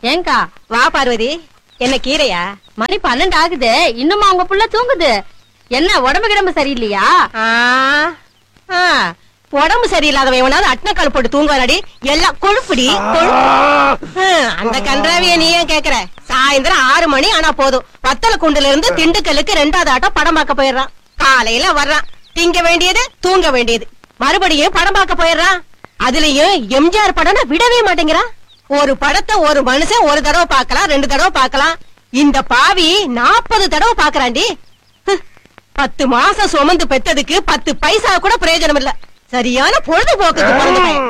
ஏங்கா வா பார்வதி என்ன கீரையா மணி பன்னெண்டு ஆகுது இன்னுமா உங்க புள்ள தூங்குது என்ன உடம்பு கிடம்பு சரியில்லையா ஆ, ஆ, உடம்பு சரியில்லாதவன் எவனாவது அட்னக்கால் போட்டு தூங்குவானடி எல்லாம் கொழுப்புடி கொழுப்பு. ஹம், அந்த கன்றாவிய நீ ஏன் கேக்குற சாயந்தரம் ஆறு மணி ஆனா போதும் வத்தல குண்டுல இருந்து திண்டுக்கல்லுக்கு ரெண்டாவது ஆட்டம் படம் பார்க்க போயிடுறான் காலையில வர்றான் திங்க வேண்டியது தூங்க வேண்டியது மறுபடியும் படம் பார்க்க போயிடுறான் அதுலயும் எம்ஜிஆர் படம்னா விடவே மாட்டேங்கிறான் ஒரு படத்தை ஒரு மனுஷன் ஒரு தடவை பார்க்கலாம் ரெண்டு தடவை பார்க்கலாம் இந்த பாவி நாற்பது தடவை பாக்குறாண்டி ஹ், பத்து மாசம் சுமந்து பெத்ததுக்கு பத்து பைசா கூட பிரயோஜனம் இல்ல சரியான பொழுதுபோக்குக்கு பிறந்த பையன்.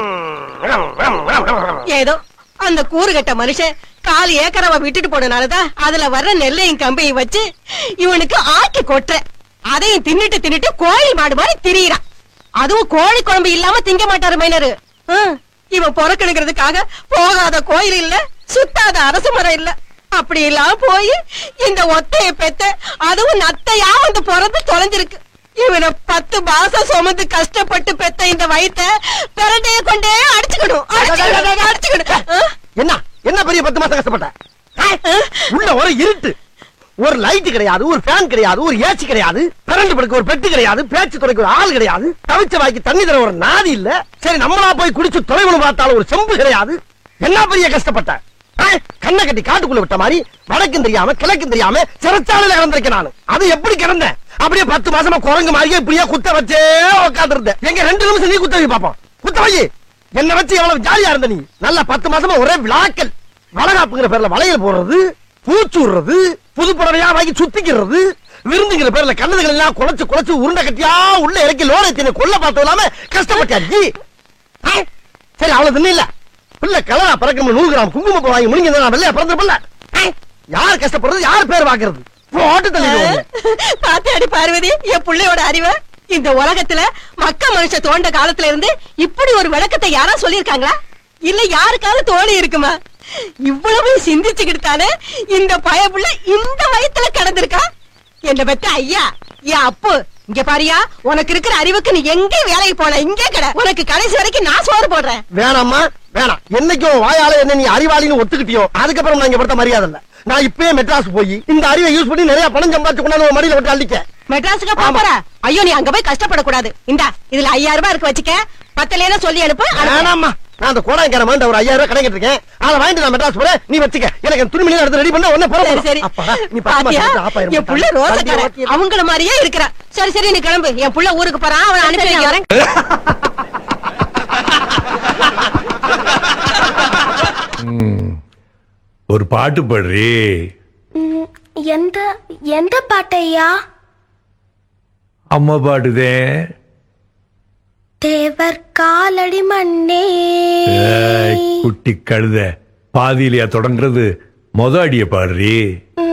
ஏதோ அந்த கூறுகட்ட மனுஷன் கால் ஏக்கரவ விட்டுட்டு போனனாலதான் அதுல வர்ற நெல்லையும் கம்பையும் வச்சு இவனுக்கு ஆக்கி கொட்டுற அதையும் தின்னுட்டு தின்னுட்டு கோழி மாடு மாதிரி திரியிறான் அதுவும் கோழி குழம்பு இல்லாம திங்க மாட்டாரு மைனரு ஹம், இவன் பொறக்கணுங்கிறதுக்காக போகாத கோயில் இல்ல சுத்தாத அரசு மரம் இல்ல அப்படி எல்லாம் போய் இந்த ஒத்தைய பெத்த அதுவும் நத்தையா வந்து பிறந்து தொலைஞ்சிருக்கு இவனை பத்து மாசம் சுமந்து கஷ்டப்பட்டு பெத்த இந்த வயித்தை பிறண்டைய கொண்டே அடிச்சுக்கணும் அடிச்சுக்கணும், அடிச்சுக்கணும் ஆ? என்ன என்ன பெரிய பத்து மாசம் கஷ்டப்பட்ட ஆ? உள்ள ஒரு இருட்டு ஒரு லைட் கிடையாது ஒரு ஃபேன் கிடையாது ஒரு ஏசி கிடையாது கரண்ட் படுக்க ஒரு பெட்டு கிடையாது பேச்சு துறைக்கு ஒரு ஆள் கிடையாது தவிச்ச வாய்க்கு தண்ணி தர ஒரு நாதி இல்ல சரி நம்மளா போய் குடிச்சு தொலைவனு பார்த்தாலும் ஒரு செம்பு கிடையாது என்ன பெரிய கஷ்டப்பட்ட ஆ? கண்ணை கட்டி காட்டுக்குள்ள விட்ட மாதிரி வடக்கும் தெரியாம கிழக்கும் தெரியாம சிறைச்சாலையில கிடந்திருக்கேன் நான் அது எப்படி கிடந்தேன் அப்படியே பத்து மாசமா குரங்கு மாதிரியே இப்படியே குத்த வச்சே உட்கார்ந்து இருந்தேன் எங்க ரெண்டு நிமிஷம் நீ குத்த வை பாப்போம் குத்த வை என்ன வச்சு எவ்வளவு ஜாலியா இருந்த நீ நல்ல பத்து மாசமா ஒரே விழாக்கள் வளகாப்புங்கிற பேர்ல வளையல் போடுறது பூச்சு விடுறது புது புடவையா வாங்கி சுத்திக்கிறது விருந்துங்கிற பேர்ல கண்ணதுகள் எல்லாம் குலைச்சு குலைச்சு உருண்டை கட்டியா உள்ள இறக்கி லோனை தின்னு கொல்ல பார்த்தது இல்லாம கஷ்டப்பட்டாச்சு ஆ? சரி அவ்வளவு தின்னு இல்ல பிள்ளை கலரா பறக்கணும் நூறு கிராம் குங்குமம் வாங்கி முடிங்க நான் வெள்ளையா பிறந்த பிள்ளை ஆ? யார் கஷ்டப்படுறது யார் பேர் பாக்குறது போட்டு தள்ளி பாத்தாடி பார்வதி என் புள்ளையோட அறிவை இந்த உலகத்துல மக்க மனுஷ தோண்ட காலத்துல இருந்து இப்படி ஒரு விளக்கத்தை யாரா சொல்லிருக்காங்களா இல்ல யாருக்காவது தோணி இருக்குமா இவ்வளவு சிந்திச்சுக்கிட்டு தானே இந்த பயப்புள்ள இந்த வயத்துல கிடந்திருக்கா என்ன பெத்த ஐயா என் அப்பு இங்க பாரியா உனக்கு இருக்கிற அறிவுக்கு நீ எங்க வேலைக்கு போன இங்கே கிட உனக்கு கடைசி வரைக்கும் நான் சோறு போடுறேன் வேணாம்மா வேணாம் என்னைக்கும் வாயால என்ன நீ அறிவாளின்னு ஒத்துக்கிட்டியோ அதுக்கப்புறம் நான் இங்க படுத்த மரியாதை இல்ல நான் இப்பயே மெட்ராஸ் போய் இந்த அறிவை யூஸ் பண்ணி நிறைய பணம் சம்பாதிச்சு கொண்டாந்து உன் மடியில விட்டு அள்ளிக்க மெட்ராஸுக்கு போப் போற ஐயோ நீ அங்க போய் கஷ்டப்படக்கூடாது இந்தா இதுல ஐயாயிரம் ரூபாய் இருக்கு வச்சுக்க பத்தலையா சொல்லி அனுப்பு அனுப்பு. வேணாம்மா நான் அந்த கோடாய்க்கார மாதிரி ஒரு ஐயாயிரம் ரூபாய் கடைக்கிட்டு இருக்கேன் அதை வாங்கிட்டு நான் மெட்ராஸ் போறேன் நீ வச்சுக்க எனக்கு துணிமணி எடுத்து ரெடி பண்ண உடனே போற சரி சரி அப்பா நீ பத்து பாத்தியா? மாசம் ஆஃப் ஆயிரும் என் புள்ள ரோசக்கார அவங்கள மாதிரியே இருக்கிறா சரி சரி நீ கிளம்பு என் புள்ள ஊருக்கு போறான் அவன் அனுப்பி சரி, வைக்கிறேன் ஒரு பாட்டு பாடுறி ம், எந்த எந்த பாட்டையா அம்மா பாடுதே தேவர் காலடி மண்ணே ஏய், குட்டி கழுத பாதியிலையா தொடங்குறது மொத அடிய பாடுறி ம்,